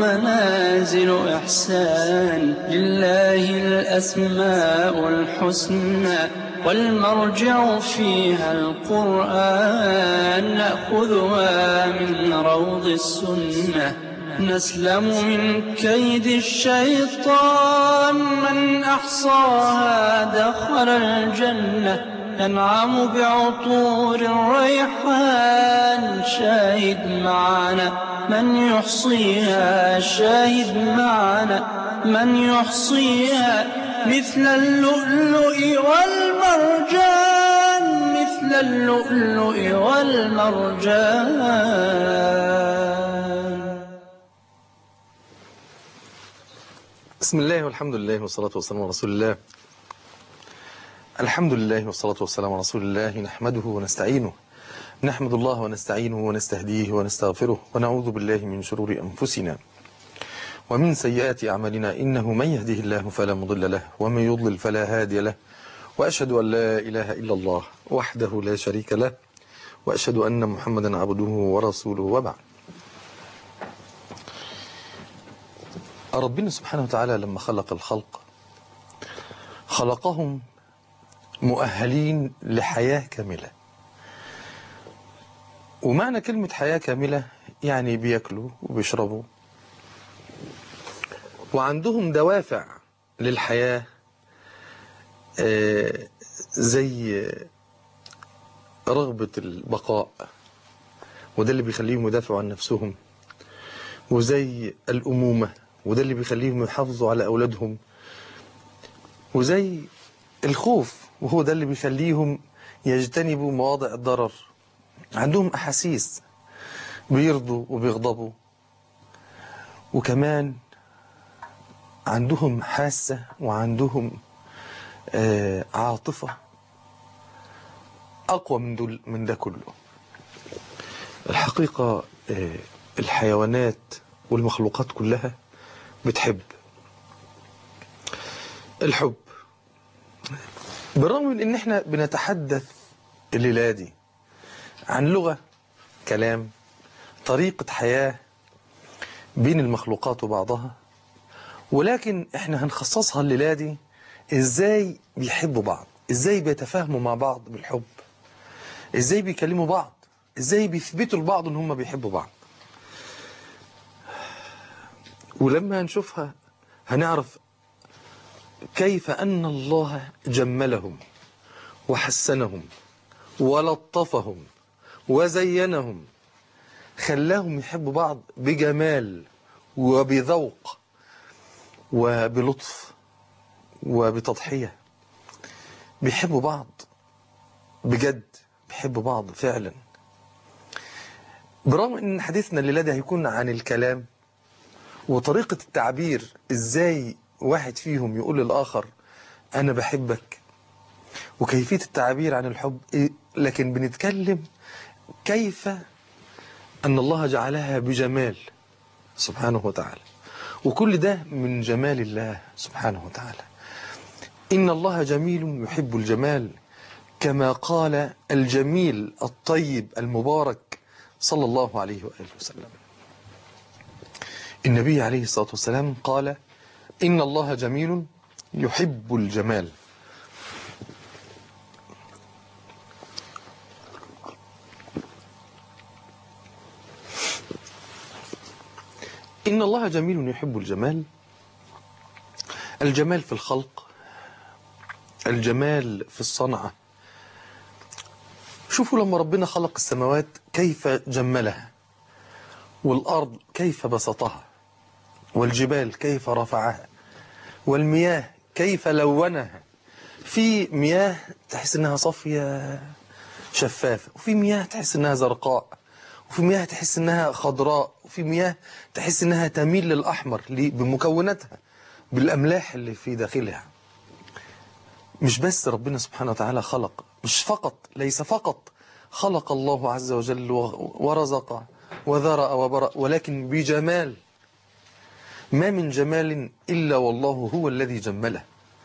منازل إحسان لله الأسماء الحسنى والمرجع فيها القرآن نأخذها من روض السنة نسلم من كيد الشيطان من أحصاها دخل الجنة ينعم بعطور الريحان شاهد معنا من يحصيها شاهد معنا من يحصيها مثل اللؤلؤ والمرجان مثل اللؤلؤ والمرجان بسم الله والحمد لله والصلاة والسلام على رسول الله الحمد لله والصلاة والسلام على رسول الله نحمده ونستعينه نحمد الله ونستعينه ونستهديه ونستغفره ونعوذ بالله من شرور أنفسنا ومن سيئات أعمالنا إنه من يهده الله فلا مضل له ومن يضلل فلا هادي له وأشهد أن لا إله إلا الله وحده لا شريك له وأشهد أن محمدا عبده ورسوله وبعد ربنا سبحانه وتعالى لما خلق الخلق خلقهم مؤهلين لحياة كاملة ومعنى كلمة حياة كاملة يعني بياكلوا وبيشربوا وعندهم دوافع للحياة آه، زي رغبة البقاء وده اللي بيخليهم يدافعوا عن نفسهم وزي الأمومة وده اللي بيخليهم يحافظوا على أولادهم وزي الخوف وهو ده اللي بيخليهم يجتنبوا مواضع الضرر عندهم أحاسيس بيرضوا وبيغضبوا وكمان عندهم حاسة وعندهم آه عاطفة أقوى من, دول من ده كله الحقيقة آه الحيوانات والمخلوقات كلها بتحب الحب بالرغم من ان احنا بنتحدث الليلة دي عن لغة كلام طريقة حياة بين المخلوقات وبعضها ولكن احنا هنخصصها الليلة دي ازاي بيحبوا بعض ازاي بيتفاهموا مع بعض بالحب ازاي بيكلموا بعض ازاي بيثبتوا لبعض ان هم بيحبوا بعض ولما هنشوفها هنعرف كيف أن الله جملهم وحسنهم ولطفهم وزينهم خلاهم يحبوا بعض بجمال وبذوق وبلطف وبتضحية بيحبوا بعض بجد بيحبوا بعض فعلا برغم ان حديثنا الليلة ده هيكون عن الكلام وطريقة التعبير ازاي واحد فيهم يقول للآخر أنا بحبك وكيفية التعبير عن الحب لكن بنتكلم كيف أن الله جعلها بجمال سبحانه وتعالى وكل ده من جمال الله سبحانه وتعالى إن الله جميل يحب الجمال كما قال الجميل الطيب المبارك صلى الله عليه وآله وسلم النبي عليه الصلاة والسلام قال إن الله جميل يحب الجمال إن الله جميل يحب الجمال الجمال في الخلق الجمال في الصنعة شوفوا لما ربنا خلق السماوات كيف جملها والأرض كيف بسطها والجبال كيف رفعها والمياه كيف لونها في مياه تحس انها صافية شفافة وفي مياه تحس انها زرقاء وفي مياه تحس انها خضراء وفي مياه تحس انها تميل للأحمر بمكوناتها بالأملاح اللي في داخلها مش بس ربنا سبحانه وتعالى خلق مش فقط ليس فقط خلق الله عز وجل ورزق وذرأ وبرأ ولكن بجمال ما من جمال إلا والله هو الذي جمله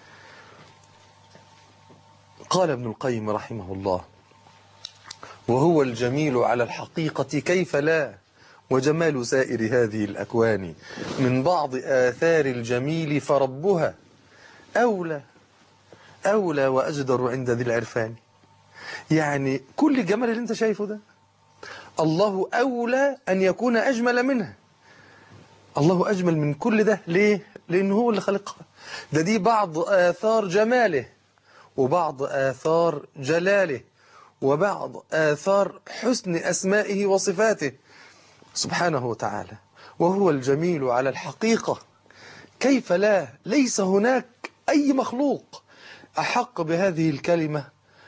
قال ابن القيم رحمه الله وهو الجميل على الحقيقة كيف لا وجمال سائر هذه الأكوان من بعض آثار الجميل فربها أولى أولى وأجدر عند ذي العرفان يعني كل الجمال اللي انت شايفه ده الله أولى أن يكون أجمل منها الله أجمل من كل ده ليه؟ لأنه هو اللي خلقها ده دي بعض آثار جماله وبعض آثار جلاله وبعض آثار حسن أسمائه وصفاته سبحانه وتعالى وهو الجميل على الحقيقة كيف لا ليس هناك أي مخلوق أحق بهذه الكلمة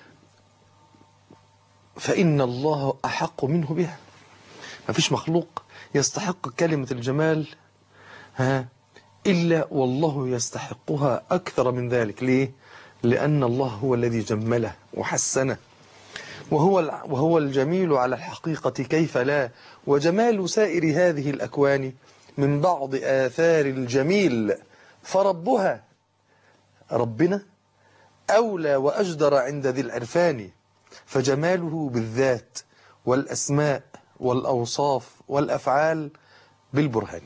فإن الله أحق منه بها ما فيش مخلوق يستحق كلمة الجمال ها إلا والله يستحقها أكثر من ذلك ليه؟ لأن الله هو الذي جمله وحسنه وهو الع- وهو الجميل على الحقيقة كيف لا وجمال سائر هذه الأكوان من بعض آثار الجميل فربها ربنا أولى وأجدر عند ذي العرفان فجماله بالذات والأسماء والأوصاف والأفعال بالبرهان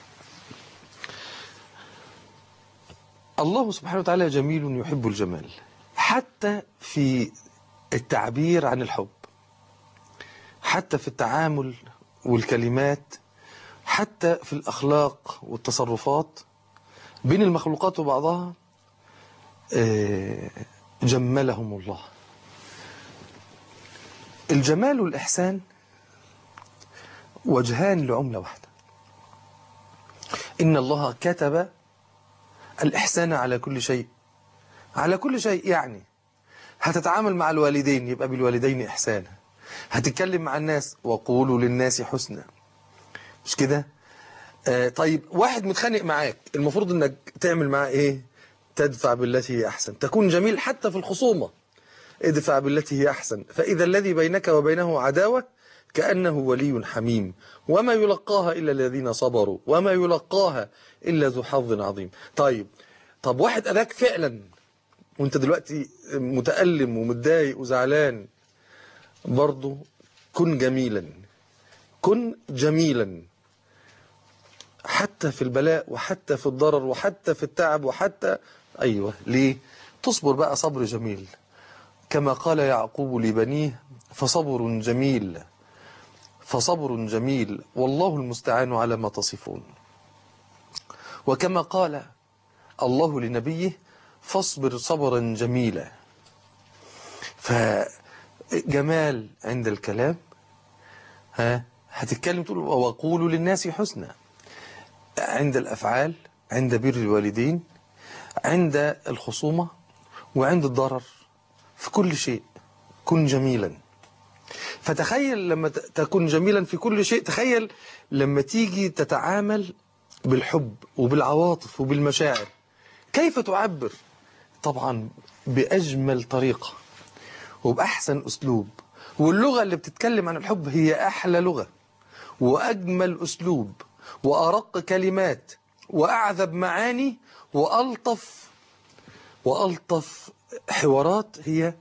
الله سبحانه وتعالى جميل يحب الجمال حتى في التعبير عن الحب حتى في التعامل والكلمات حتى في الأخلاق والتصرفات بين المخلوقات وبعضها آه، جملهم الله الجمال والإحسان وجهان لعملة واحدة إن الله كتب الإحسان على كل شيء على كل شيء يعني هتتعامل مع الوالدين يبقى بالوالدين إحسانا هتتكلم مع الناس وقولوا للناس حسنا مش كده آه طيب واحد متخانق معاك المفروض انك تعمل معاه ايه تدفع بالتي هي احسن تكون جميل حتى في الخصومة ادفع بالتي هي احسن فاذا الذي بينك وبينه عداوة كأنه ولي حميم وما يلقاها إلا الذين صبروا وما يلقاها إلا ذو حظ عظيم طيب طب واحد أذاك فعلا وانت دلوقتي متألم ومتضايق وزعلان برضه كن جميلا كن جميلا حتى في البلاء وحتى في الضرر وحتى في التعب وحتى أيوة ليه تصبر بقى صبر جميل كما قال يعقوب لبنيه فصبر جميل فصبر جميل والله المستعان على ما تصفون وكما قال الله لنبيه فاصبر صبرا جميلا فجمال عند الكلام ها هتتكلم تقول وقولوا للناس حسنا عند الأفعال عند بر الوالدين عند الخصومة وعند الضرر في كل شيء كن جميلا فتخيل لما ت- تكون جميلا في كل شيء تخيل لما تيجي تتعامل بالحب وبالعواطف وبالمشاعر كيف تعبر طبعا بأجمل طريقة وبأحسن أسلوب واللغة اللي بتتكلم عن الحب هي أحلى لغة وأجمل أسلوب وأرق كلمات وأعذب معاني وألطف وألطف حوارات هي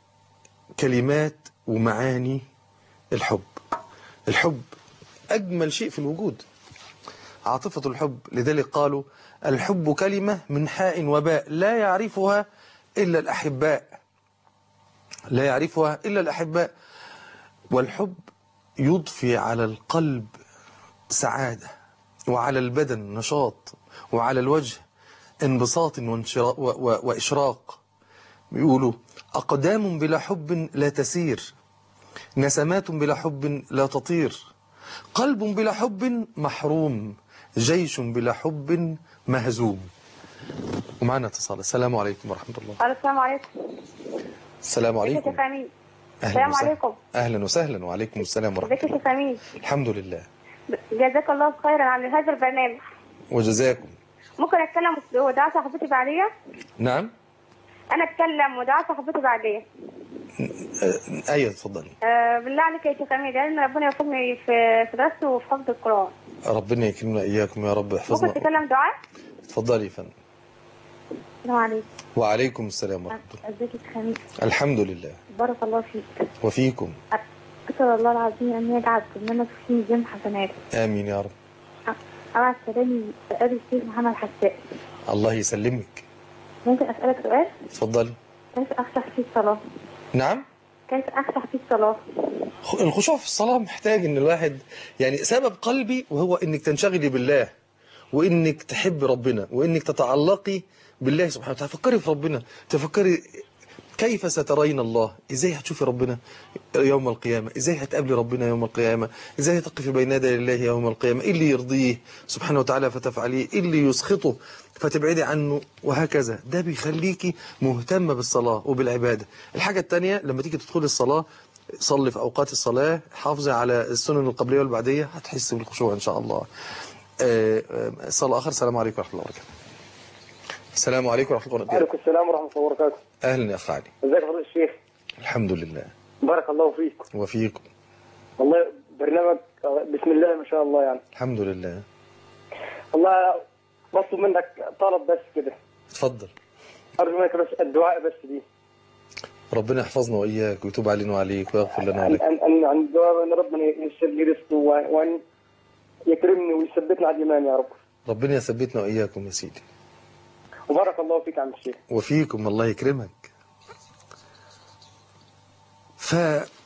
كلمات ومعاني الحب الحب أجمل شيء في الوجود عاطفة الحب لذلك قالوا الحب كلمة من حاء وباء لا يعرفها إلا الأحباء لا يعرفها إلا الأحباء والحب يضفي على القلب سعادة وعلى البدن نشاط وعلى الوجه انبساط وانشرا- و- و- وإشراق بيقولوا أقدام بلا حب لا تسير نسمات بلا حب لا تطير قلب بلا حب محروم جيش بلا حب مهزوم ومعنا اتصال السلام عليكم ورحمة الله السلام عليكم السلام ازيك يا عليكم شيخ امين أهلا السلام وسهلا. عليكم أهلا وسهلا وعليكم السلام ورحمة ازيك يا الله شيخ امين الحمد لله جزاك الله خيرا عن هذا البرنامج وجزاكم ممكن اتكلم ودعاء صاحبتي بعديه نعم انا اتكلم ودعاء صاحبتي بعديه آه، أيوة تفضلي أه بالله عليك يا شيخ امين لان ربنا يوفقني في في درسته وفي حفظ القران ربنا يكرمنا إياكم يا رب ممكن يحفظنا تتكلم دعاء تفضلي يا فندم السلام عليكم وعليكم السلام ورحمة الله ازيك يا شيخ امين الحمد لله بارك الله فيك وفيكم أسأل الله العظيم أن يجعل برنامج فيه ميزان حسنات آمين يا رب أبعت سلامي لأبي الشيخ محمد حساء الله يسلمك ممكن أسألك سؤال؟ اتفضلي كيف أفتح فيه الصلاة؟ نعم كيف أفتح فيه الصلاة؟ خ- الخشوع في الصلاة محتاج ان الواحد يعني سبب قلبي وهو انك تنشغلي بالله وانك تحب ربنا وانك تتعلقي بالله سبحانه وتعالى تفكري في ربنا تفكري كيف سترين الله ازاي هتشوفي ربنا يوم القيامة ازاي هتقابلي ربنا يوم القيامة ازاي هتقفي بين يدي الله يوم القيامة ايه اللي يرضيه سبحانه وتعالى فتفعليه ايه اللي يسخطه فتبعدي عنه وهكذا ده بيخليكي مهتمة بالصلاة وبالعبادة الحاجة التانية لما تيجي تدخلي الصلاة صلي في أوقات الصلاة حافظي على السنن القبلية والبعدية هتحس بالخشوع إن شاء الله آه، آه، صلاة آخر السلام عليكم ورحمة الله وبركاته السلام عليكم ورحمة الله وبركاته وعليكم السلام ورحمة الله وبركاته أهلا يا أخ علي ازيك يا فضيلة الشيخ الحمد لله بارك الله فيك وفيكم والله برنامج آه، بسم الله ما شاء الله يعني الحمد لله والله بطلب منك طلب بس كده اتفضل أرجو منك بس الدعاء بس دي ربنا يحفظنا وإياك ويتوب علينا وعليك ويغفر لنا أن ولك أن أن عن الدعاء أن ربنا ييسر لي رزقه وأن وأن يكرمني ويثبتنا على الإيمان يا رب ربنا يثبتنا وإياكم يا سيدي وبارك الله فيك يا عم الشيخ وفيكم الله يكرمك ف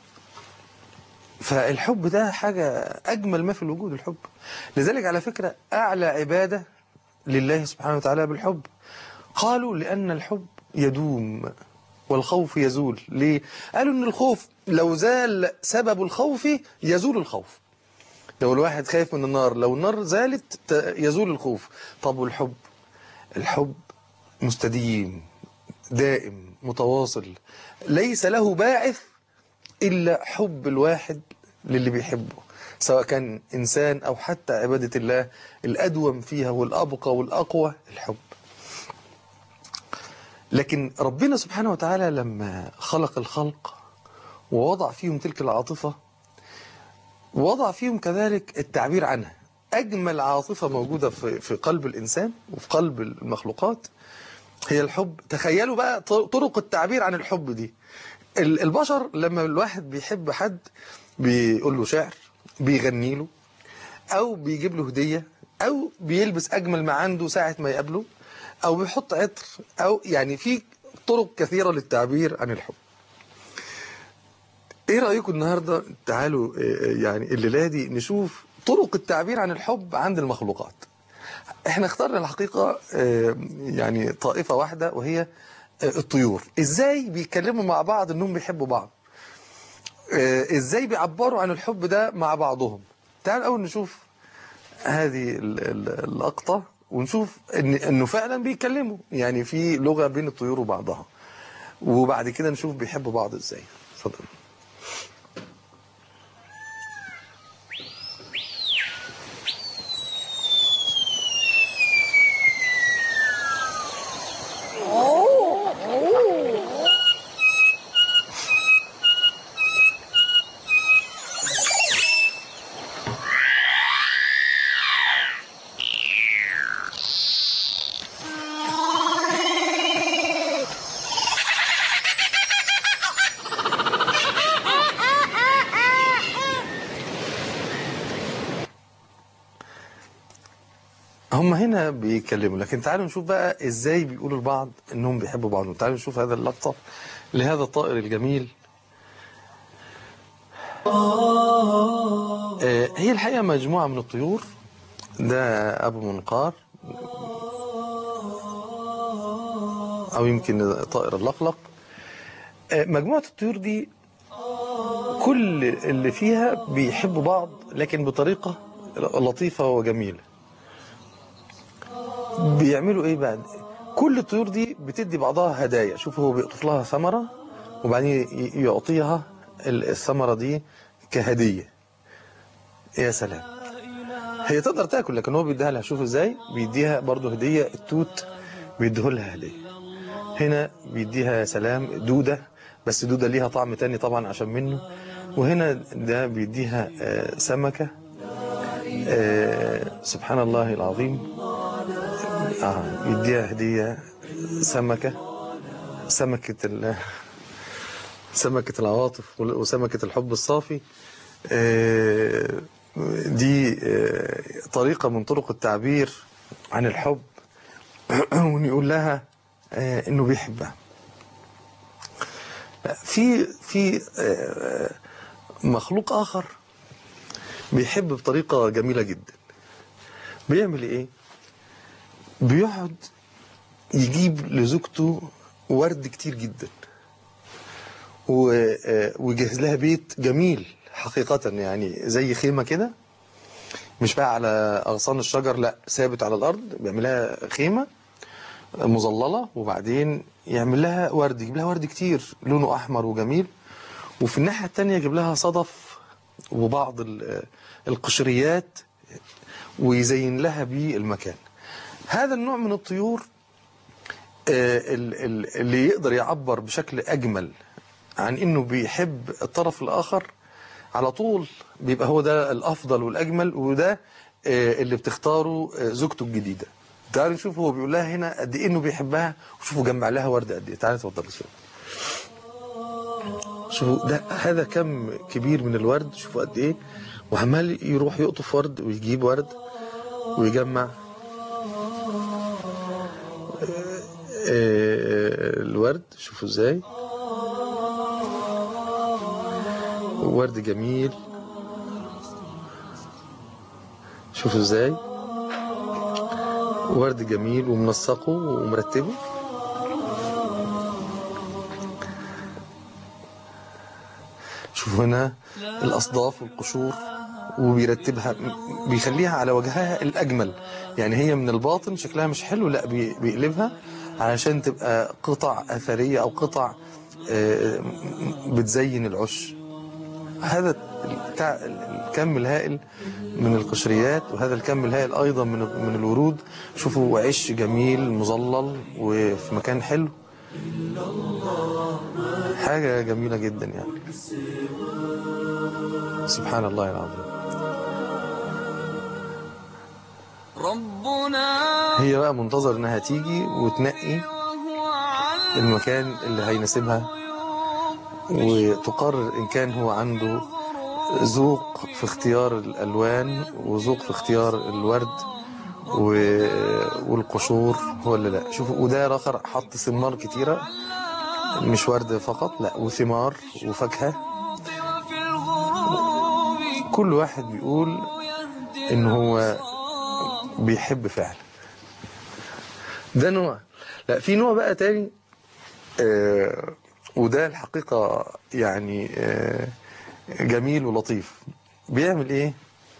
فالحب ده حاجة أجمل ما في الوجود الحب لذلك على فكرة أعلى عبادة لله سبحانه وتعالى بالحب قالوا لأن الحب يدوم والخوف يزول ليه؟ قالوا أن الخوف لو زال سبب الخوف يزول الخوف لو الواحد خايف من النار لو النار زالت ت- يزول الخوف طب والحب الحب مستديم دائم متواصل ليس له باعث إلا حب الواحد للي بيحبه سواء كان إنسان أو حتى عبادة الله الأدوم فيها والأبقى والأقوى الحب لكن ربنا سبحانه وتعالى لما خلق الخلق ووضع فيهم تلك العاطفة وضع فيهم كذلك التعبير عنها أجمل عاطفة موجودة في في قلب الإنسان وفي قلب المخلوقات هي الحب تخيلوا بقى ط- طرق التعبير عن الحب دي ال- البشر لما الواحد بيحب حد بيقول له شعر بيغني له أو بيجيب له هدية أو بيلبس أجمل ما عنده ساعة ما يقابله أو بيحط عطر أو يعني في طرق كثيرة للتعبير عن الحب ايه رأيكم النهاردة تعالوا آه، آه، يعني الليلة دي نشوف طرق التعبير عن الحب عند المخلوقات احنا اخترنا الحقيقة آه، يعني طائفة واحدة وهي آه، الطيور ازاي بيتكلموا مع بعض انهم بيحبوا بعض آه، ازاي بيعبروا عن الحب ده مع بعضهم تعال اول نشوف هذه ال- ال- اللقطة ونشوف إن انه فعلا بيتكلموا يعني في لغة بين الطيور وبعضها وبعد كده نشوف بيحبوا بعض ازاي اتفضل هم هنا بيتكلموا لكن تعالوا نشوف بقى ازاي بيقولوا لبعض انهم بيحبوا بعض تعالوا نشوف هذا اللقطة لهذا الطائر الجميل آه، هي الحقيقة مجموعة من الطيور ده أبو منقار أو يمكن طائر اللقلق آه، مجموعة الطيور دي كل اللي فيها بيحبوا بعض لكن بطريقة لطيفة وجميلة بيعملوا ايه بقى كل الطيور دي بتدي بعضها هدايا شوف هو بيقطف لها ثمرة وبعدين ي- يعطيها ال- الثمرة دي كهدية يا سلام هي تقدر تاكل لكن هو بيديها لها شوف ازاي بيديها برضه هدية التوت بيديه لها هدية هنا بيديها يا سلام دودة بس دودة ليها طعم تاني طبعا عشان منه وهنا ده بيديها آه، سمكة آه، سبحان الله العظيم اه يديها هدية سمكة سمكة ال سمكة العواطف وسمكة الحب الصافي آه، دي آه، طريقة من طرق التعبير عن الحب وإنه يقول لها آه، إنه بيحبها في في آه، مخلوق آخر بيحب بطريقة جميلة جدا بيعمل إيه؟ بيقعد يجيب لزوجته ورد كتير جدا و- آه، ويجهز لها بيت جميل حقيقة يعني زي خيمة كده مش بقى على أغصان الشجر لا ثابت على الأرض بيعملها خيمة مظللة وبعدين يعمل لها ورد يجيب لها ورد كتير لونه أحمر وجميل وفي الناحية التانية يجيب لها صدف وبعض ال- القشريات ويزين لها بيه المكان هذا النوع من الطيور آه، ال- ال- اللي يقدر يعبر بشكل أجمل عن إنه بيحب الطرف الآخر على طول بيبقى هو ده الأفضل والأجمل وده آه، اللي بتختاره آه، زوجته الجديدة تعالوا نشوف هو بيقول لها هنا قد إيه إنه بيحبها وشوفوا جمع لها ورد قد إيه تعالوا اتفضلوا شوفوا شوفوا ده هذا كم كبير من الورد شوفوا قد إيه وعمال يروح يقطف ورد ويجيب ورد ويجمع آه، الورد شوفوا ازاي ورد جميل شوفوا ازاي ورد جميل ومنسقه ومرتبه شوفوا هنا الأصداف والقشور وبيرتبها بيخليها على وجهها الأجمل يعني هي من الباطن شكلها مش حلو لا بي- بيقلبها علشان تبقى قطع أثرية أو قطع آه، بتزين العش هذا الكع- الكم الهائل من القشريات وهذا الكم الهائل أيضا من من الورود شوفوا عش جميل مظلل وفي مكان حلو حاجة جميلة جدا يعني سبحان الله العظيم ربنا هي بقى منتظر انها تيجي وتنقي وهو على المكان اللي هيناسبها وتقرر ان كان هو عنده ذوق في اختيار الالوان وذوق في اختيار الورد و- والقشور ولا لا شوفوا وده الاخر حط ثمار كتيره مش ورد فقط لا وثمار وفاكهه في الغروب كل واحد بيقول يهدي ان هو بيحب فعلا ده نوع لا في نوع بقى تاني آه وده الحقيقة يعني آه جميل ولطيف بيعمل ايه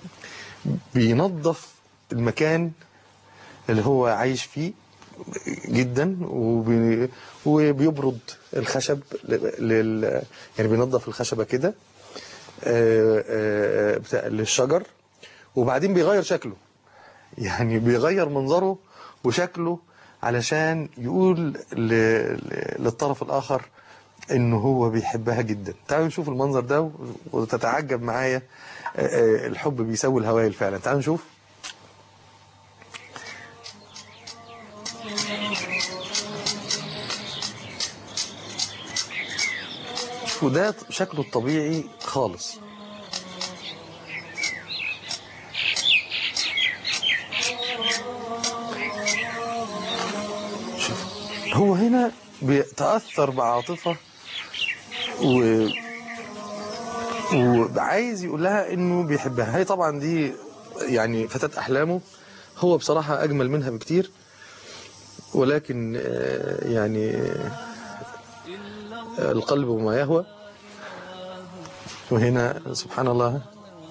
بينظف المكان اللي هو عايش فيه جدا وبي وبيبرد الخشب لل يعني بينظف الخشبة كده آه، آه، بتاع للشجر وبعدين بيغير شكله يعني بيغير منظره وشكله علشان يقول ل... ل- للطرف الآخر إنه هو بيحبها جدا تعالوا نشوف المنظر ده و- وتتعجب معايا آه، آه، الحب بيسوي الهوايل فعلا تعالوا نشوف شوفوا ده شكله الطبيعي خالص شوف هو هنا بيتأثر بعاطفة و وعايز يقول لها انه بيحبها هي طبعا دي يعني فتاة احلامه هو بصراحة اجمل منها بكتير ولكن آه، يعني آه، القلب وما يهوى وهنا سبحان الله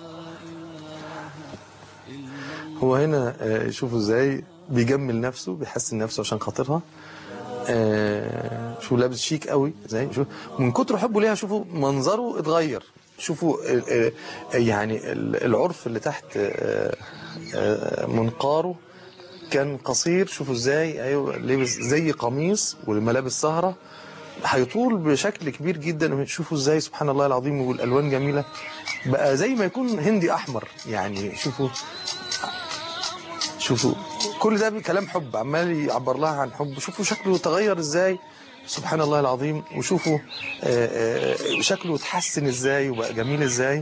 هو هنا آه، شوفوا ازاي بيجمل نفسه بيحسن نفسه عشان خاطرها آه، شوفوا لابس شيك قوي زي شوف من كتر حبه ليها شوفوا منظره اتغير شوفوا آه، آه، يعني ال- العرف اللي تحت آه، آه، منقاره كان قصير شوفوا ازاي ايوه لابس زي قميص والملابس سهره هيطول بشكل كبير جدا شوفوا ازاي سبحان الله العظيم والالوان جميله بقى زي ما يكون هندي احمر يعني شوفوا شوفوا كل ده كلام حب عمال يعبر لها عن حب شوفوا شكله تغير ازاي سبحان الله العظيم وشوفوا آه، آه، شكله اتحسن ازاي وبقى جميل ازاي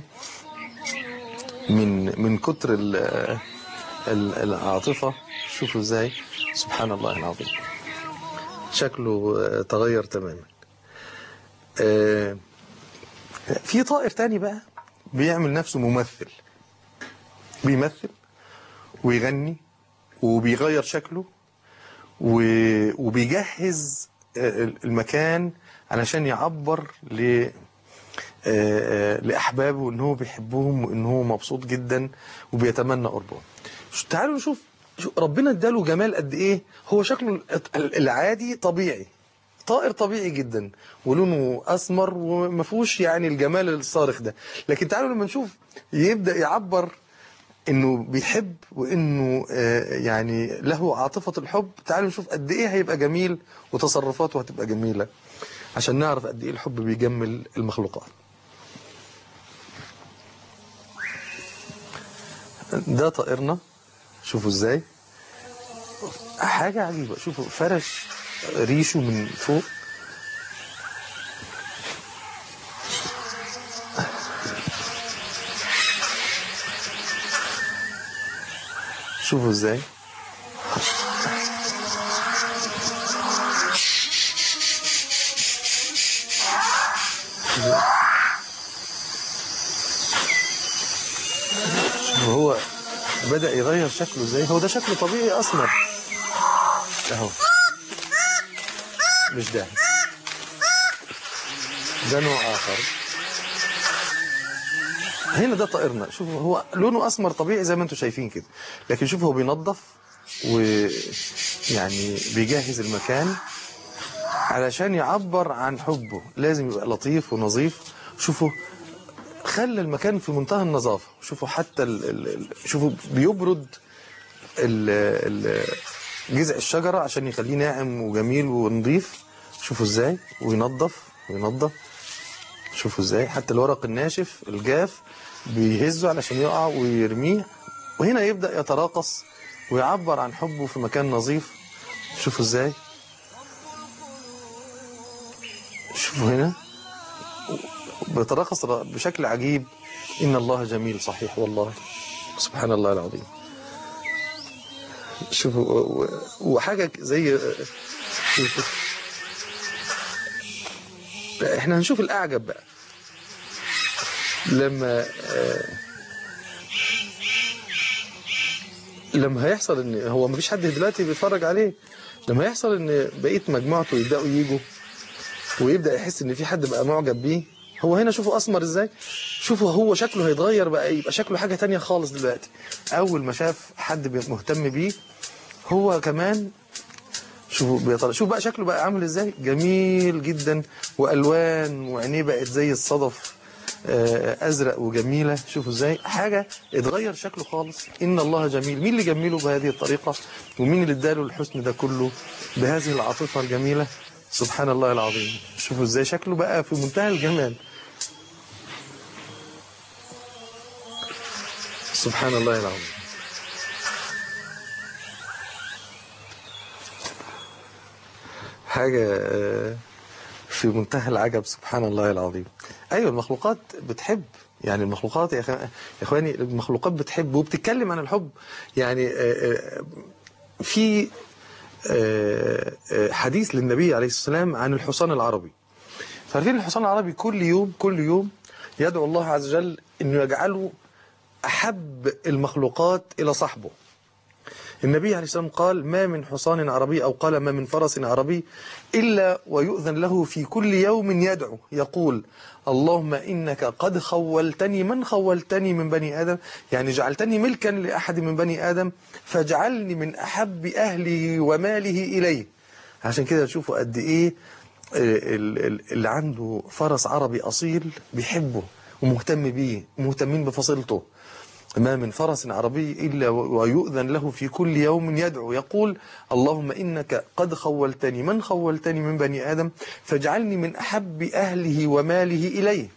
من من كتر ال- ال- العاطفة شوفوا ازاي سبحان الله العظيم شكله آه، تغير تماما آه، في طائر تاني بقى بيعمل نفسه ممثل بيمثل ويغني وبيغير شكله و- وبيجهز آه، المكان علشان يعبر ل آه، آه، لأحبابه إن هو بيحبهم وإن هو مبسوط جدا وبيتمنى قربهم ش- تعالوا نشوف شو- ربنا اداله جمال قد إيه هو شكله ال- العادي طبيعي طائر طبيعي جدا ولونه أسمر وما فيهوش يعني الجمال الصارخ ده لكن تعالوا لما نشوف يبدأ يعبر انه بيحب وانه آه، يعني له عاطفة الحب تعالوا نشوف قد ايه هيبقى جميل وتصرفاته هتبقى جميلة عشان نعرف قد ايه الحب بيجمل المخلوقات ده طائرنا شوفوا ازاي حاجة عجيبة شوفوا فرش ريشه من فوق شوفوا ازاي وهو بدأ يغير شكله ازاي هو ده شكله طبيعي اسمر اهو مش ده ده نوع اخر هنا ده طائرنا شوفوا هو لونه اسمر طبيعي زي ما انتم شايفين كده لكن شوفوا هو بينظف ويعني بيجهز المكان علشان يعبر عن حبه لازم يبقى لطيف ونظيف شوفوا خلى المكان في منتهى النظافة شوفوا حتى ال ال ال- شوفوا بيبرد ال ال جذع الشجرة عشان يخليه ناعم وجميل ونظيف شوفوا ازاي وينظف وينظف شوفوا ازاي حتى الورق الناشف الجاف بيهزه علشان يقع ويرميه وهنا يبدأ يتراقص ويعبر عن حبه في مكان نظيف شوفوا ازاي شوفوا هنا بيتراقص بشكل عجيب إن الله جميل صحيح والله سبحان الله العظيم شوفوا و- و- وحاجة زي شوفوا. احنا هنشوف الأعجب بقى لما آه، لما هيحصل ان هو مفيش حد دلوقتي بيتفرج عليه لما يحصل ان بقيه مجموعته يبداوا يجوا ويبدا يحس ان في حد بقى معجب بيه هو هنا شوفوا اسمر ازاي شوفوا هو شكله هيتغير بقى يبقى شكله حاجه تانية خالص دلوقتي اول ما شاف حد بي- مهتم بيه هو كمان شوفوا بيطلع شوف بقى شكله بقى عامل ازاي جميل جدا والوان وعينيه بقت زي الصدف آه، ازرق وجميله شوفوا ازاي حاجه اتغير شكله خالص ان الله جميل مين اللي جمله بهذه الطريقه ومين اللي اداله الحسن ده كله بهذه العاطفه الجميله سبحان الله العظيم شوفوا ازاي شكله بقى في منتهى الجمال سبحان الله العظيم حاجة آه، في منتهى العجب سبحان الله العظيم أيوة المخلوقات بتحب يعني المخلوقات يا, أخ... يا إخواني المخلوقات بتحب وبتتكلم عن الحب يعني آه، آه، في آه، آه، حديث للنبي عليه الصلاة والسلام عن الحصان العربي فعارفين الحصان العربي كل يوم كل يوم يدعو الله عز وجل انه يجعله احب المخلوقات الى صاحبه النبي عليه الصلاة والسلام قال ما من حصان عربي أو قال ما من فرس عربي إلا ويؤذن له في كل يوم يدعو يقول اللهم إنك قد خولتني من خولتني من بني آدم يعني جعلتني ملكا لأحد من بني آدم فاجعلني من أحب أهله وماله إليه عشان كده تشوفوا قد إيه ال- ال- اللي عنده فرس عربي أصيل بيحبه ومهتم بيه ومهتمين بفصيلته ما من فرس عربي إلا ويؤذن له في كل يوم يدعو يقول اللهم إنك قد خولتني من خولتني من بني آدم فاجعلني من أحب أهله وماله إليه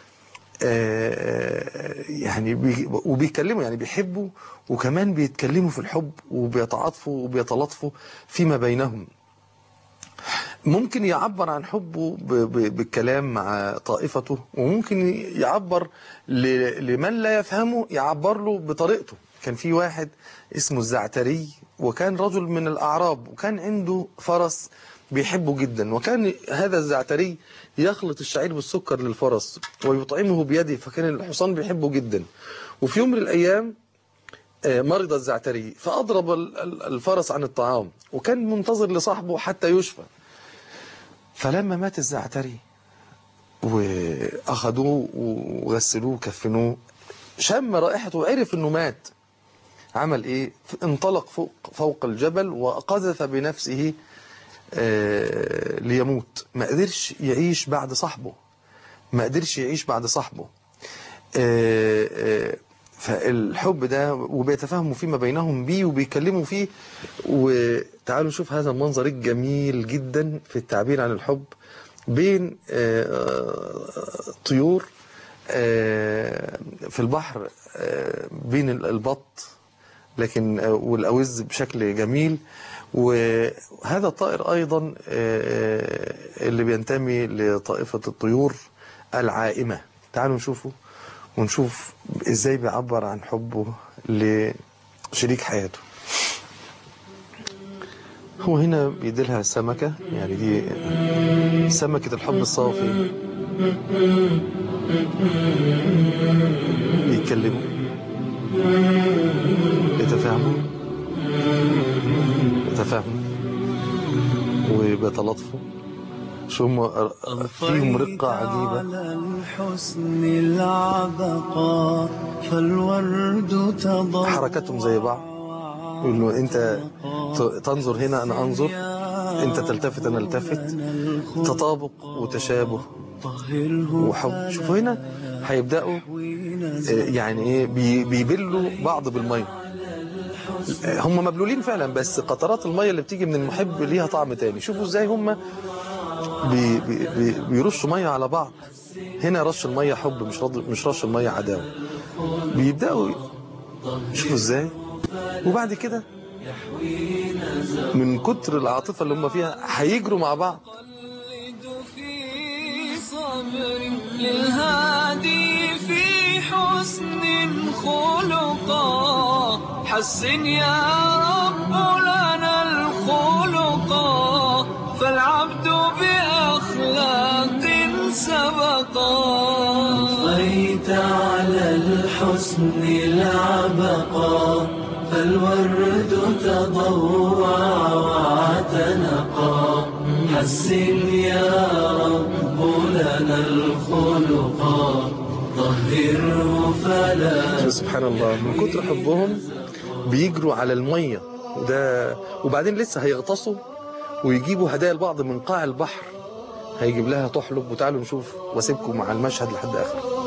آه، يعني بي وبيتكلموا يعني بيحبوا وكمان بيتكلموا في الحب وبيتعاطفوا وبيتلاطفوا فيما بينهم ممكن يعبر عن حبه ب- ب- بالكلام مع طائفته وممكن يعبر ل- لمن لا يفهمه يعبر له بطريقته كان في واحد اسمه الزعتري وكان رجل من الأعراب وكان عنده فرس بيحبه جدا وكان هذا الزعتري يخلط الشعير بالسكر للفرس ويطعمه بيده فكان الحصان بيحبه جدا وفي يوم من الأيام آه، مرض الزعتري فأضرب ال- ال- الفرس عن الطعام وكان منتظر لصاحبه حتى يشفى فلما مات الزعتري واخدوه وغسلوه وكفنوه شم رائحته وعرف انه مات عمل ايه انطلق فوق فوق الجبل وقذف بنفسه آه، ليموت ما قدرش يعيش بعد صاحبه ما قدرش يعيش بعد صاحبه آه، آه، فالحب ده وبيتفاهموا فيما بينهم بيه وبيكلموا فيه وتعالوا نشوف هذا المنظر الجميل جدا في التعبير عن الحب بين آه، طيور آه، في البحر آه، بين البط لكن آه، والأوز بشكل جميل وهذا الطائر أيضا آه، اللي بينتمي لطائفة الطيور العائمة تعالوا نشوفه ونشوف ازاي بيعبر عن حبه لشريك حياته هو هنا بيديلها سمكة يعني دي سمكة الحب الصافي بيتكلموا يتفاهموا يتفاهموا وبيتلاطفوا شو هم فيهم رقة عجيبة على الحسن العبقى فالورد تضوع حركاتهم زي بعض يقول له انت ت- تنظر هنا انا انظر انت تلتفت انا التفت تطابق وتشابه طهره وحب شوفوا هنا هيبداوا آه، يعني ايه بي- بيبلوا بعض بالميه آه، هم مبلولين فعلا بس قطرات الميه اللي بتيجي من المحب ليها طعم تاني شوفوا ازاي هم بي بي بي بيرشوا ميه على بعض هنا رش الميه حب مش رد مش رش الميه عداوه بيبداوا شوفوا ازاي وبعد كده من كتر العاطفه اللي هم فيها هيجروا مع بعض يولد في صبر للهادي في حسن خلقا حسن يا رب لنا الخلقا فالعبد بأخلاق سبقا طفيت على الحسن العبقا فالورد تضوع واعتنقا حسن يا رب لنا الخلقا طهره فلا سبحان الله من كتر حبهم بيجروا على الميه وده وبعدين لسه هيغطسوا ويجيبوا هدايا لبعض من قاع البحر هيجيب لها تحلب وتعالوا نشوف واسيبكم مع المشهد لحد اخره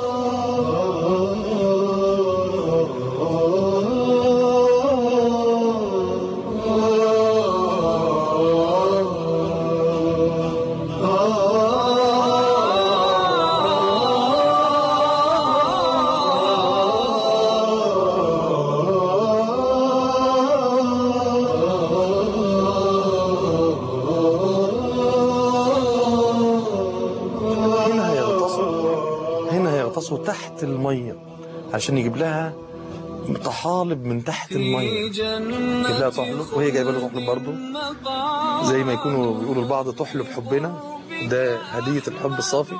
هنا هيغطسوا هنا هيغطسوا تحت الميه عشان يجيب لها طحالب من تحت الميه في يجيب لها جنة طحلب وهي جايبه له طحلب برضه مقام زي ما يكونوا بيقولوا لبعض تحلب حبنا ده هديه الحب الصافي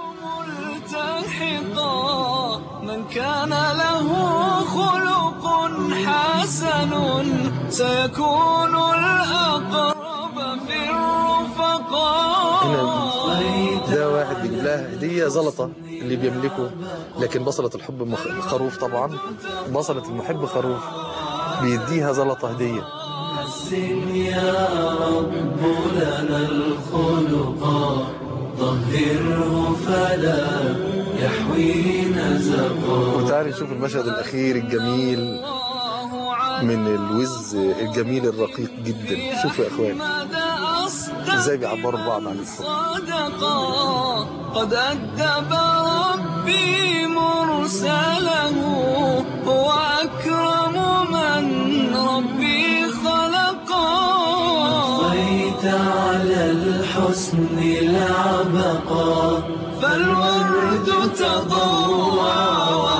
ملتحقا من كان له خلق حسن سيكون الأقرب في الرفقاء هنا ده واحد بيجيب لها هديه زلطه اللي بيملكه لكن بصله الحب مخ- خروف طبعا بصله المحب خروف بيديها زلطه هديه حسن يا رب لنا الخلقا طهره فلا يحوي نزقا وتعالي نشوف المشهد الاخير الجميل الله عن من الوز الجميل الرقيق جدا شوفوا يا اخوان مدى أصدق ازاي بيعبروا بعض عن الحب صدقا قد أدب ربي مرسله هو أكرم من ربي خلقا طفيت على الحسن العبقى فالورد تضوى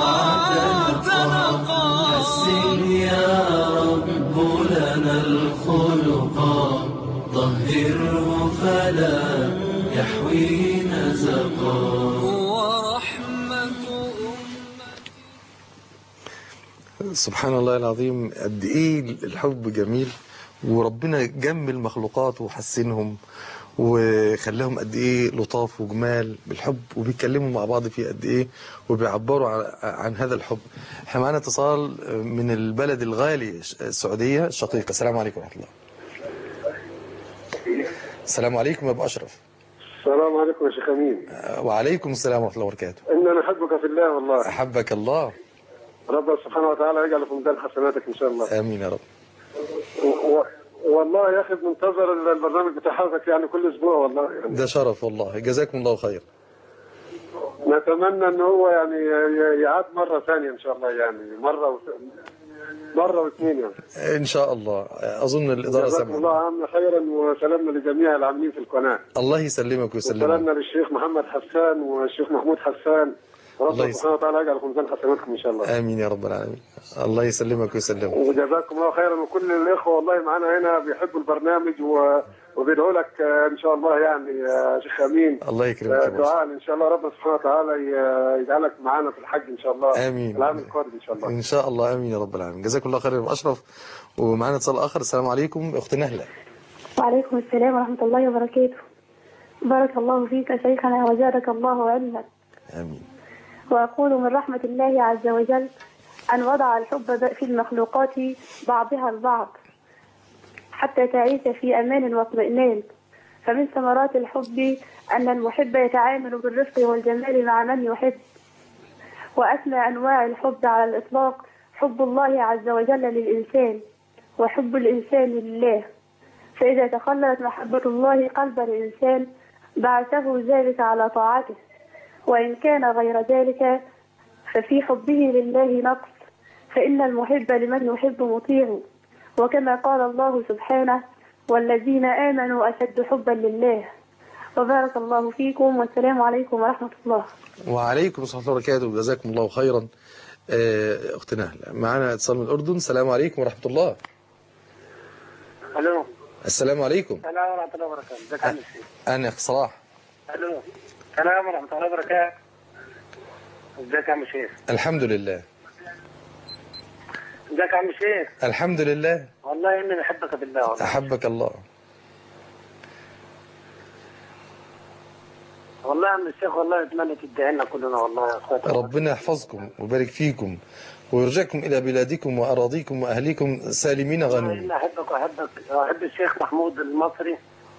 واعتنقا حسن يا رب لنا الخلقا طهره فلا يحوي نزقا ورحمة سبحان الله العظيم قد ايه الحب جميل وربنا جمل مخلوقاته وحسنهم وخلاهم قد ايه لطاف وجمال بالحب وبيتكلموا مع بعض فيه قد ايه وبيعبروا عن, عن هذا الحب احنا معانا اتصال من البلد الغالي السعوديه الشقيقه السلام عليكم ورحمه الله السلام عليكم يا ابو اشرف السلام عليكم يا شيخ امين وعليكم السلام ورحمه الله وبركاته اننا نحبك في الله والله احبك الله ربنا سبحانه وتعالى يجعل في ميزان حسناتك ان شاء الله امين يا رب و... و... والله يا اخي بننتظر البرنامج بتاع حضرتك يعني كل اسبوع والله يعني ده شرف والله جزاكم الله خير نتمنى ان هو يعني ي- يعاد مره ثانيه ان شاء الله يعني مره و... مره واثنين يعني ان شاء الله اظن الاداره جزاكم الله سامعه عنا خيرا وسلامنا لجميع العاملين في القناه الله يسلمك ويسلمك وسلامنا للشيخ محمد حسان والشيخ محمود حسان الله ربنا يس- سبحانه وتعالى يجعل في ميزان حسناتكم ان شاء الله امين يا رب العالمين الله يسلمك ويسلمك وجزاكم الله خيرا وكل الاخوه والله معانا هنا بيحبوا البرنامج و... وبيدعوا لك آه، ان شاء الله يعني يا شيخ امين الله يكرمك يا آه، باشا دعاء ان شاء الله ربنا سبحانه وتعالى ي- يجعلك معانا في الحج ان شاء الله آمين. العام القادم ان شاء الله ان شاء الله امين يا رب العالمين جزاكم الله خير يا ابو اشرف ومعانا اتصال اخر السلام عليكم اخت نهله وعليكم السلام ورحمة الله وبركاته بارك الله فيك يا شيخنا وزادك الله علما امين وأقول من رحمة الله عز وجل أن وضع الحب في المخلوقات بعضها البعض حتى تعيش في أمان واطمئنان فمن ثمرات الحب أن المحب يتعامل بالرفق والجمال مع من يحب وأسمى أنواع الحب على الإطلاق حب الله عز وجل للإنسان وحب الإنسان لله فإذا تخللت محبة الله قلب الإنسان بعثه ذلك على طاعته وإن كان غير ذلك ففي حبه لله نقص فإن المحب لمن يحب مطيع وكما قال الله سبحانه والذين آمنوا أشد حبا لله وبارك الله فيكم والسلام عليكم ورحمة الله وعليكم السلام ورحمه الله وبركاته جزاكم الله خيرا آه، اخت نهله معانا اتصال من الاردن السلام عليكم ورحمه الله الو السلام عليكم السلام ورحمه الله وبركاته ازيك يا الشيخ انا اخ صلاح الو السلام ورحمه الله وبركاته ازيك يا عم شيخ الحمد لله ازيك يا عم شيخ الحمد لله والله اني بحبك في الله والله احبك الله والله يا عم الشيخ والله اتمنى تدعي لنا كلنا والله يا اخواتي ربنا يحفظكم ويبارك فيكم ويرجعكم الى بلادكم واراضيكم واهليكم سالمين والله غانمين اني احبك واحبك واحب الشيخ محمود المصري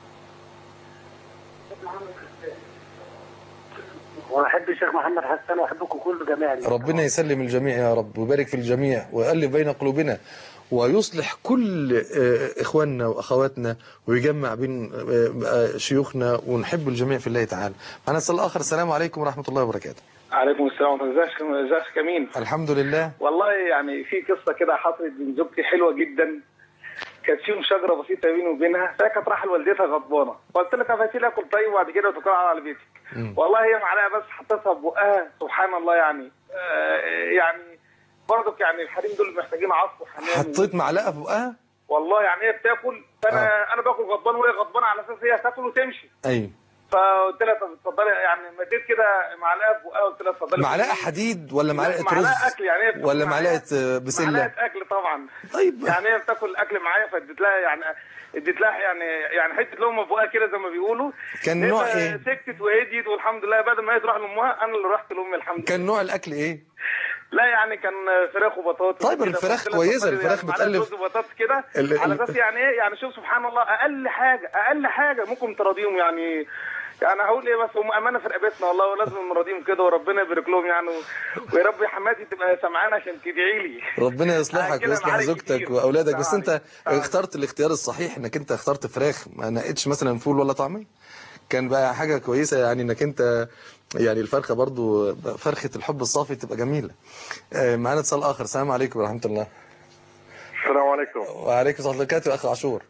واحب الشيخ محمد حسان واحبكم كل جميعا ربنا يسلم الجميع يا رب ويبارك في الجميع ويؤلف بين قلوبنا ويصلح كل آه، إخواننا وأخواتنا ويجمع بين آه، آه، شيوخنا ونحب الجميع في الله تعالى معنا السؤال الآخر السلام عليكم ورحمة الله وبركاته عليكم السلام ورحمة الله ازيك ازيك يا كمين الحمد لله والله يعني في قصة كده حصلت بين زوجتي حلوة جدا كانت فيهم شجرة بسيطة بيني وبينها فهي كانت رايحة لوالدتها غضبانة فقلت لها هاتي لي اكل طيب وبعد كده تكل على بيتك مم. والله هي معلقة بس حطيتها في بقها سبحان الله يعني آه يعني برضك يعني الحريم دول محتاجين عصف وحنان حطيت معلقة في بقها والله يعني هي بتاكل فانا انا باكل غضبان وهي غضبانة على اساس هي تاكل وتمشي أيوة فقلت لها طب اتفضلي يعني مديت كده معلقه في بقها قلت لها اتفضلي معلقة حديد ولا معلقة معلقة رز أكل يعني هي بتاكل ولا معلقة- معلقة آه، بسلة معلقه اكل طبعا طيب يعني هي بتاكل اكل معايا فاديت لها يعني اديت لها يعني يعني حته لقمه في بقها كده زي ما بيقولوا كان هي نوع بقى إيه؟ سكتت وهديت والحمد لله بدل ما هي تروح لامها انا اللي رحت لامي الحمد لله كان نوع الأكل إيه لا يعني كان فراخ وبطاطس طيب كده. الفراخ فقلت لها كويسة، اتفضلي الفراخ يعني معلقة بتألف. رز وبطاطس كده ال- على ال- اساس يعني ايه يعني شوف سبحان الله اقل حاجه اقل حاجه ممكن تراضيهم يعني يعني هقول ايه بس هم امانه في رقبتنا والله ولازم نراضيهم كده وربنا يبارك لهم يعني و- ويا رب يا حماتي تبقى سمعانه عشان تدعي لي ربنا يصلحك كده ويصلح معارك زوجتك كتير. واولادك بس انت آه. اخترت الاختيار الصحيح انك انت اخترت فراخ ما نقتش مثلا فول ولا طعميه كان بقى حاجه كويسه يعني انك انت يعني الفرخه برضو فرخه الحب الصافي تبقى جميله آه، معانا اتصال اخر السلام عليكم ورحمه الله السلام عليكم وعليكم السلام ورحمه الله وبركاته اخ عاشور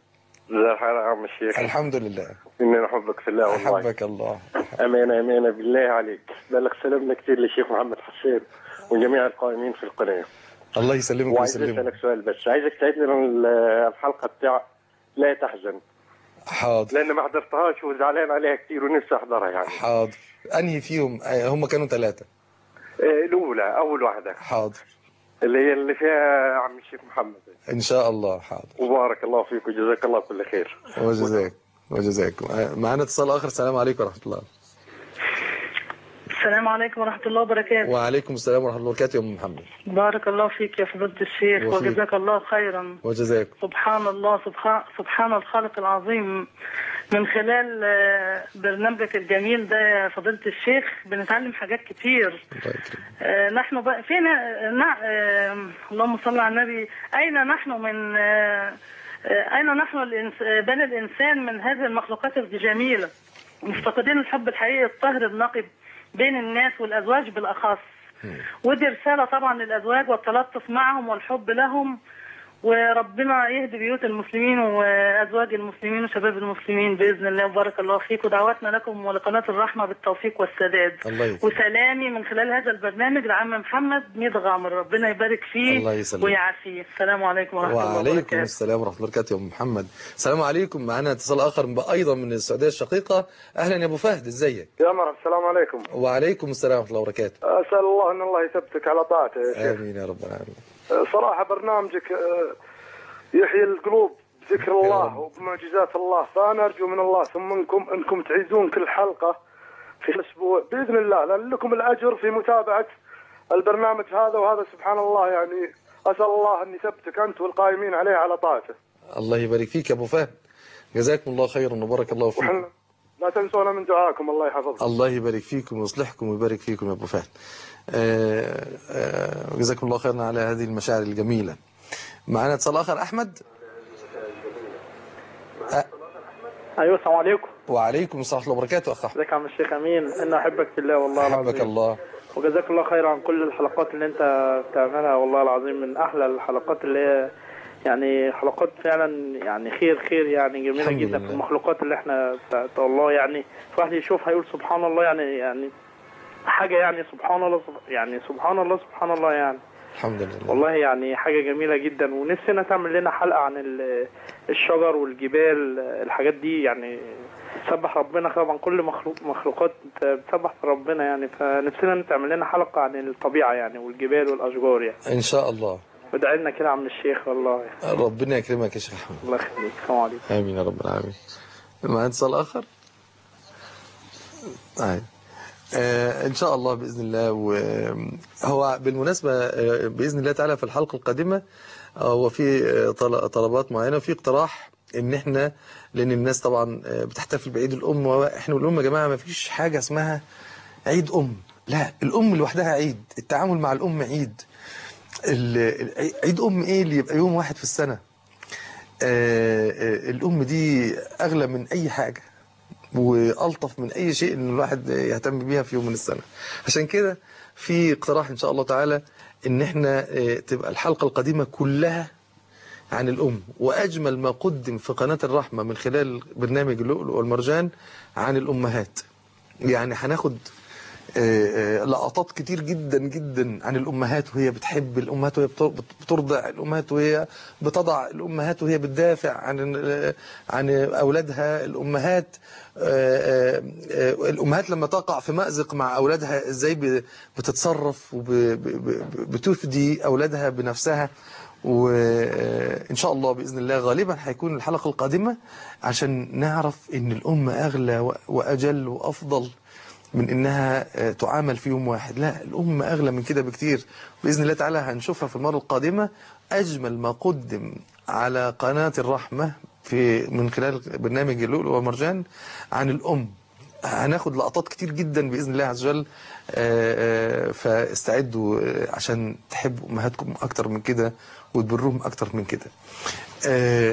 ازي الحال يا عم الشيخ الحمد لله اني احبك في الله والله أحبك الله امانه امانه بالله عليك بلغ سلامنا كثير للشيخ محمد حسين وجميع القائمين في القناه الله يسلمك وعايز ويسلمك اسالك سؤال بس عايزك تعيد لنا ال- الحلقه بتاع لا تحزن حاضر لان ما حضرتهاش وزعلان عليها كثير ونفسي احضرها يعني حاضر أنهي فيهم آه، هم كانوا ثلاثة آه، الاولى اول واحده حاضر اللي هي اللي فيها عم الشيخ محمد إن شاء الله حاضر وبارك الله فيك وجزاك الله كل خير وجزاك وجزاك آه، معانا اتصال آخر السلام عليكم ورحمة الله السلام عليكم ورحمة الله وبركاته وعليكم السلام ورحمة الله وبركاته يا أم محمد بارك الله فيك يا فضيلة الشيخ وفيك. وجزاك الله خيرا وجزاك سبحان الله سبحان, سبحان الخالق العظيم من خلال آه، برنامجك الجميل ده يا فضيلة الشيخ بنتعلم حاجات كتير الله يكرمك آه، نحن بقى فين آه، نع... آه، اللهم صل على النبي أين نحن من آه، آه، أين نحن الإنس... آه، بني الإنسان من هذه المخلوقات الجميلة مفتقدين الحب الحقيقي الطاهر النقي بين الناس والأزواج بالأخص ودي رسالة طبعا للأزواج والتلطف معهم والحب لهم وربنا يهدي بيوت المسلمين وأزواج المسلمين وشباب المسلمين بإذن الله وبارك الله فيك ودعواتنا لكم ولقناة الرحمة بالتوفيق والسداد الله يكرمك وسلامي من خلال هذا البرنامج لعم محمد ميد غامر ربنا يبارك فيه الله يسلمك. ويعافيه السلام عليكم ورحمة الله وعليكم وبركاته السلام ورحمة الله وبركاته يا أم محمد السلام عليكم معنا اتصال آخر من- أيضا من السعودية الشقيقة أهلا يا أبو فهد إزيك يا مرحبا السلام عليكم وعليكم السلام ورحمة الله وبركاته اسال الله ان الله يثبتك على طاعته يا شيخ آمين يا رب العالمين صراحه برنامجك آه، يحيي القلوب بذكر يا الله رب. وبمعجزات الله فانا ارجو من الله ثم منكم انكم تعيدون كل حلقه في الاسبوع باذن الله لان لكم الاجر في متابعه البرنامج هذا وهذا سبحان الله يعني اسال الله ان يثبتك انت والقائمين عليه على طاعته الله يبارك فيك يا أبو فهد جزاكم الله خيرا وبارك الله فيكم وحنا لا تنسونا من دعائكم الله يحفظكم الله يبارك فيكم ويصلحكم ويبارك فيكم يا أبو فهد آه، آه، جزاكم الله خيرا على هذه المشاعر الجميلة معنا اتصال آخر أحمد ايوه السلام عليكم وعليكم السلام ورحمة الله وبركاته أخ أحمد ازيك يا عم الشيخ امين انا احبك في الله والله أحبك العظيم الله وجزاك الله خير عن كل الحلقات اللي انت بتعملها والله العظيم من احلى الحلقات اللي هي يعني حلقات فعلا يعني خير خير يعني جميله الحمد جدا لله. في المخلوقات اللي احنا بتاعت الله يعني الواحد يشوفها يقول سبحان الله يعني يعني حاجه يعني سبحان الله سب- يعني سبحان الله سبحان الله يعني الحمد لله والله يعني حاجة جميلة جدا ونفسنا تعمل لنا حلقة عن ال- الشجر والجبال الحاجات دي يعني سبح ربنا طبعا كل مخلوق مخلوقات بتسبح في ربنا يعني فنفسنا تعمل لنا حلقة عن الطبيعة يعني والجبال والأشجار يعني إن شاء الله وادعي لنا كده يا عم الشيخ والله ربنا يكرمك يا شيخ أحمد الله يخليك السلام عليكم آمين يا رب العالمين معنا اتصال آخر آه. آه إن شاء الله بإذن الله وهو بالمناسبة آه، بإذن الله تعالى في الحلقة القادمة آه، هو في آه، طل- طلبات معينة وفي اقتراح إن إحنا لأن الناس طبعا آه، بتحتفل بعيد الأم وإحنا الأم يا جماعة ما فيش حاجة اسمها عيد أم لا الأم لوحدها عيد التعامل مع الأم عيد ال- ال- عيد أم إيه اللي يبقى يوم واحد في السنة آه، آه، الأم دي أغلى من أي حاجة وألطف من أي شيء إن الواحد يهتم بيها في يوم من السنة عشان كده في اقتراح إن شاء الله تعالى إن إحنا آه، تبقى الحلقة القديمة كلها عن الأم وأجمل ما قدم في قناة الرحمة من خلال برنامج اللؤلؤ والمرجان عن الأمهات يعني هناخد آه، آه، لقطات كتير جدا جدا عن الأمهات وهي بتحب الأمهات وهي بتر- بترضع الأمهات وهي بتضع الأمهات وهي بتدافع عن آه، عن أولادها الأمهات آه، آه، آه، الأمهات لما تقع في مأزق مع أولادها إزاي ب- بتتصرف وبتفدي أولادها بنفسها وإن شاء الله بإذن الله غالبا هيكون الحلقة القادمة عشان نعرف إن الأم أغلى و- وأجل وأفضل من انها آه، تعامل في يوم واحد لا الام اغلى من كده بكتير باذن الله تعالى هنشوفها في المره القادمه اجمل ما قدم على قناه الرحمه في من خلال برنامج اللؤلؤ والمرجان عن الام هناخد لقطات كتير جدا باذن الله عز وجل آه، آه، فاستعدوا آه، عشان تحبوا امهاتكم اكتر من كده وتبروهم اكتر من كده آه،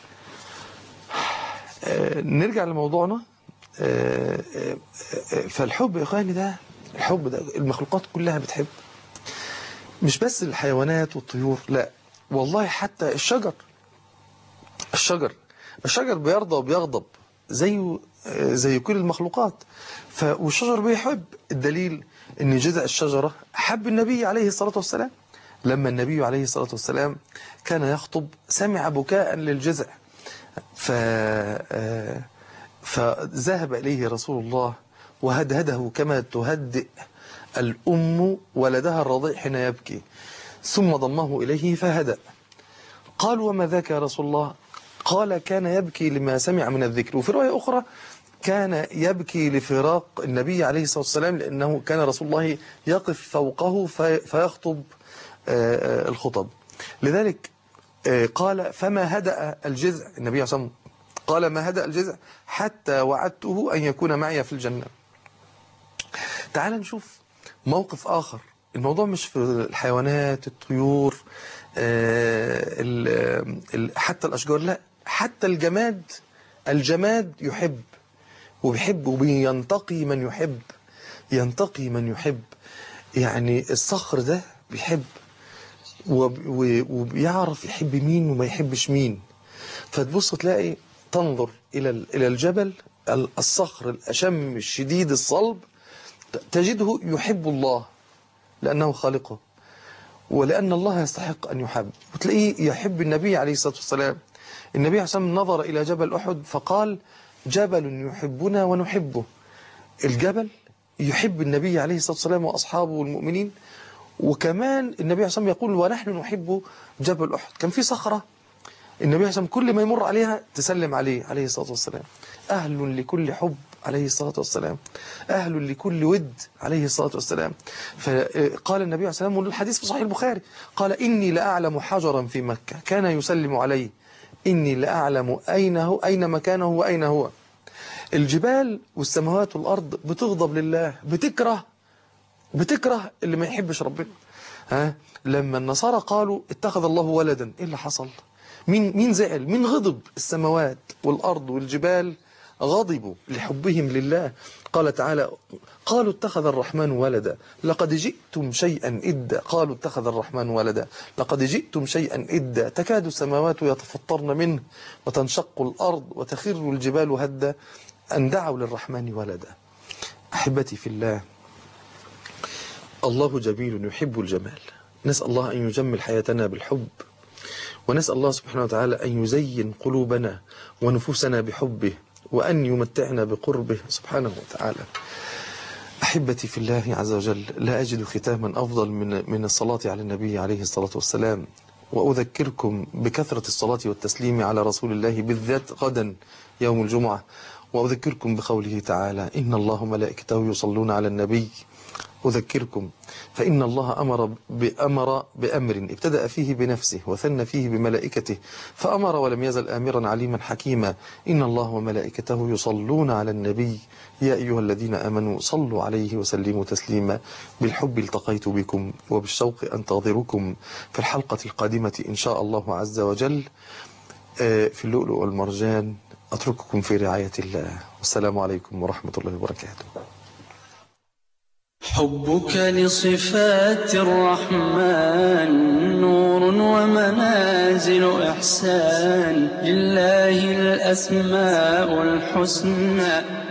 آه، نرجع لموضوعنا آه، آه، آه، فالحب يا اخواني ده الحب ده المخلوقات كلها بتحب مش بس الحيوانات والطيور لا والله حتى الشجر الشجر الشجر بيرضى وبيغضب زيه آه، زي كل المخلوقات ف والشجر بيحب الدليل ان جذع الشجرة حب النبي عليه الصلاة والسلام لما النبي عليه الصلاة والسلام كان يخطب سمع بكاء للجذع ف آه، فذهب إليه رسول الله وهدهده كما تهدئ الأم ولدها الرضيع حين يبكي ثم ضمه إليه فهدأ قال وما ذاك يا رسول الله قال كان يبكي لما سمع من الذكر وفي رواية أخرى كان يبكي لفراق النبي عليه الصلاة والسلام لأنه كان رسول الله يقف فوقه في- فيخطب آه، آه، الخطب لذلك آه، قال فما هدأ الجذع النبي عليه الصلاة والسلام قال ما هدأ الجذع حتى وعدته أن يكون معي في الجنة تعال نشوف موقف آخر الموضوع مش في الحيوانات الطيور آه، ال- ال- حتى الأشجار لا حتى الجماد الجماد يحب وبيحب وبينتقي من يحب ينتقي من يحب يعني الصخر ده بيحب وب- و- وبيعرف يحب مين وما يحبش مين فتبص تلاقي تنظر إلى ال- إلى الجبل ال- الصخر الأشم الشديد الصلب ت- تجده يحب الله لأنه خالقه ولأن الله يستحق أن يحب وتلاقيه يحب النبي عليه الصلاة والسلام النبي عليه الصلاة والسلام نظر إلى جبل أحد فقال جبل يحبنا ونحبه الجبل يحب النبي عليه الصلاة والسلام وأصحابه والمؤمنين وكمان النبي عليه الصلاة والسلام يقول ونحن نحب جبل أحد كان في صخرة النبي عليه الصلاة والسلام كل ما يمر عليها تسلم عليه عليه الصلاة والسلام أهل لكل حب عليه الصلاة والسلام أهل لكل ود عليه الصلاة والسلام فقال النبي عليه الصلاة والسلام والحديث في صحيح البخاري قال إني لأعلم حجرا في مكة كان يسلم عليه إني لأعلم أين هو أين مكانه وأين هو الجبال والسماوات والأرض بتغضب لله بتكره بتكره اللي ما يحبش ربنا ها لما النصارى قالوا اتخذ الله ولدا ايه اللي حصل مين مين زعل مين غضب السماوات والارض والجبال غضبوا لحبهم لله قال تعالى قالوا اتخذ الرحمن ولدا لقد جئتم شيئا إدا قالوا اتخذ الرحمن ولدا لقد جئتم شيئا إدا تكاد السماوات يتفطرن منه وتنشق الأرض وتخر الجبال هدا أن دعوا للرحمن ولدا أحبتي في الله الله جميل يحب الجمال نسأل الله أن يجمل حياتنا بالحب ونسأل الله سبحانه وتعالى أن يزين قلوبنا ونفوسنا بحبه وأن يمتعنا بقربه سبحانه وتعالى أحبتي في الله عز وجل لا أجد ختاما أفضل من من الصلاة على النبي عليه الصلاة والسلام وأذكركم بكثرة الصلاة والتسليم على رسول الله بالذات غدا يوم الجمعة وأذكركم بقوله تعالى إن الله ملائكته يصلون على النبي أذكركم فإن الله أمر بأمر بأمر ابتدأ فيه بنفسه وثنى فيه بملائكته فأمر ولم يزل آمرا عليما حكيما إن الله وملائكته يصلون على النبي يا أيها الذين آمنوا صلوا عليه وسلموا تسليما بالحب التقيت بكم وبالشوق أنتظركم في الحلقة القادمة إن شاء الله عز وجل آه، في اللؤلؤ والمرجان أترككم في رعاية الله والسلام عليكم ورحمة الله وبركاته حبك لصفات الرحمن نور ومنازل إحسان لله الأسماء الحسنى